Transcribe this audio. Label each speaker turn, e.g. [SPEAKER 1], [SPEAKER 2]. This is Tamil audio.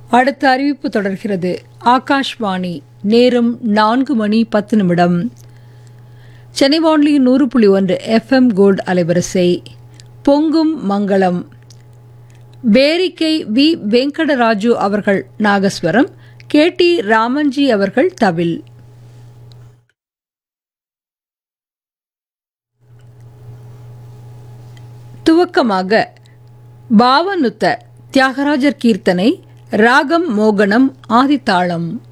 [SPEAKER 1] அடுத்த அறிவிப்பு தொடர்கிறது ஆகாஷ்வாணி நேரம் நான்கு மணி பத்து நிமிடம் சென்னை வானொலியின் நூறு புள்ளி ஒன்று எஃப்எம் கோல்டு அலைவரிசை பொங்கும் மங்களம் பேரிக்கை வி வெங்கடராஜு அவர்கள் நாகஸ்வரம் கே டி ராமன்ஜி அவர்கள் தவில் துவக்கமாக பாவனுத்த தியாகராஜர் கீர்த்தனை ராகம் மோகனம் ஆதித்தாளம்